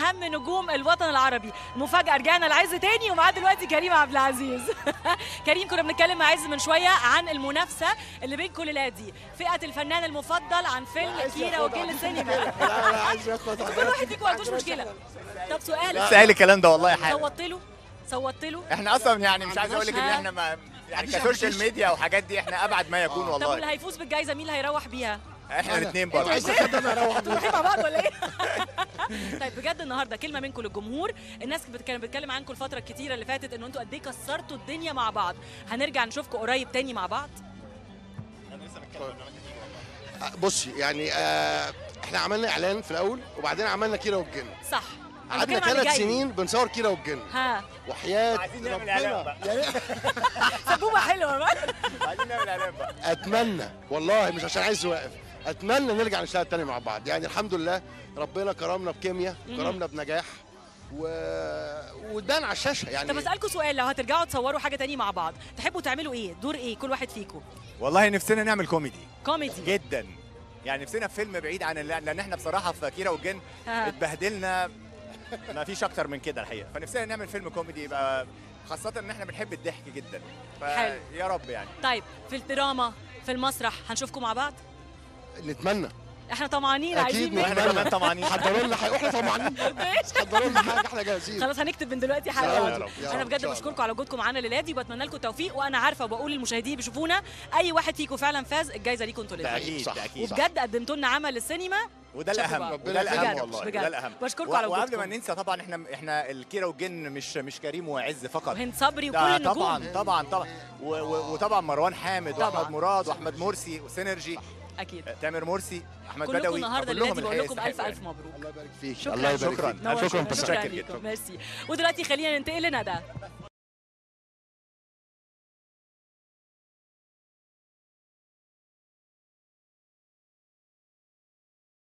اهم نجوم الوطن العربي المفاجاه رجعنا لعز تاني ومعاه دلوقتي كريم عبد العزيز كريم كنا بنتكلم مع عز من شويه عن المنافسه اللي بين كل الادي فئه الفنان المفضل عن فيلم كيرا وجيل السينما لا لا عايز ياخد كل واحد فيكم ما عندوش مشكله طب سؤال لسه قايل الكلام ده والله حاجه صوتت له صوتت له احنا اصلا يعني مش عايز اقول لك ان ها؟ احنا ما يعني عنديش كسوشيال عنديش. ميديا وحاجات دي احنا ابعد ما يكون طب واللي والله هيفوز بالجائزه مين اللي هيروح بيها احنا الاثنين انتوا برضه عايز تاخد انا اروح انتوا رايحين مع بعض ولا ايه؟ طيب بجد النهارده كلمه منكم للجمهور الناس بت- كانت بتتكلم عنكم الفتره الكتيره اللي فاتت ان انتوا قد ايه كسرتوا الدنيا مع بعض هنرجع نشوفكم قريب تاني مع بعض بصي يعني آه احنا عملنا اعلان في الاول وبعدين عملنا كيرة والجن صح أنا قعدنا بتكلم عن اللي ثلاث جاي. سنين بنصور كيرة والجن ها وحياة عايزين نعمل ربنا إعلان بقى. يعني سبوبه حلوه بقى عايزين نعمل اعلان بقى اتمنى والله مش عشان عايز واقف اتمنى نرجع نشتغل تاني مع بعض يعني الحمد لله ربنا كرمنا بكيمياء مم. كرمنا بنجاح و... وتبان على الشاشه يعني طب اسالكم سؤال لو هترجعوا تصوروا حاجه تاني مع بعض تحبوا تعملوا ايه دور ايه كل واحد فيكم والله نفسنا نعمل كوميدي كوميدي جدا يعني نفسنا في فيلم بعيد عن اللي لان احنا بصراحه في كيرة والجن ها. اتبهدلنا ما فيش اكتر من كده الحقيقه فنفسنا نعمل فيلم كوميدي يبقى خاصه ان احنا بنحب الضحك جدا حلو. فيا رب يعني طيب في الدراما في المسرح هنشوفكم مع بعض نتمنى احنا طمعانين أكيد عايزين نتمنى. نعمل. واحنا كمان طمعانين حضروا لنا حاجه واحنا طمعانين حضروا لنا حاجه احنا جاهزين خلاص هنكتب من دلوقتي حاجه يا واحدة. رب، يا انا رب، بجد إن شاء الله. بشكركم على وجودكم معانا الليله دي وبتمنى لكم التوفيق وانا عارفه وبقول للمشاهدين بيشوفونا اي واحد فيكم فعلا فاز الجايزه ليكم انتوا ده الاثنين اكيد صح، ده اكيد وبجد قدمتوا لنا عمل للسينما وده شكرا الاهم بقى. وده ربنا الاهم يخليك. والله بجد. ده الاهم بشكركم و- على وقبل وجودكم. ما ننسى طبعا احنا احنا الكيرة والجن مش مش كريم وعز فقط وهند صبري وكل ده النجوم طبعا طبعا طبعا و- و- وطبعا مروان حامد طبعا. واحمد مراد واحمد مرسي وسينرجي اكيد تامر مرسي احمد كلكم بدوي النهارده كلهم الليله بقول لكم الحقيقة الف الف يستحقوا مبروك الله يبارك فيك شكراً. الله يبارك شكراً. فيك نورتونا. شكرا شكرا متشكر ليكم جداً. ميرسي ودلوقتي خلينا ننتقل لندى